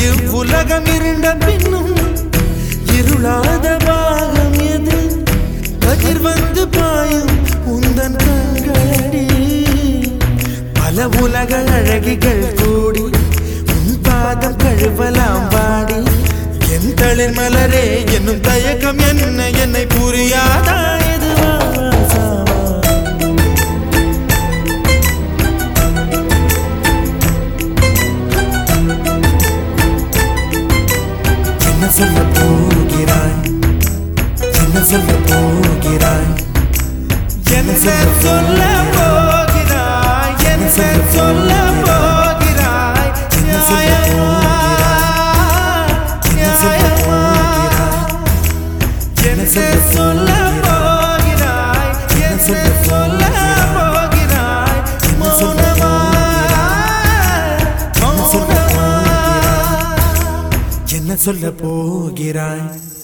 இவ்வுலகம் இருண்ட பின்னும் இருளாத பாகம் எது கதிர் வந்து பாயும் உந்தன் கண்களடி பல உலக அழகிகள் கூடி உன் பாதம் கழுவலாம் பாடி என் தளிர் மலரே என்னும் தயக்கம் என்ன என்னை புரியாதா எதுவா சாவா என்ன சொல்ல போகிறாய் என்ன சொல்ல போகிறாய் என்ன சொல்ல போகிறாய் என்ன சொல்ல போகிறாய் நியாயமா நியாயமா என்ன சொல்ல போகிறாய் என்ன சொல்ல போகிறாய் மௌனமா மௌனமா என்ன சொல்ல போகிறாய்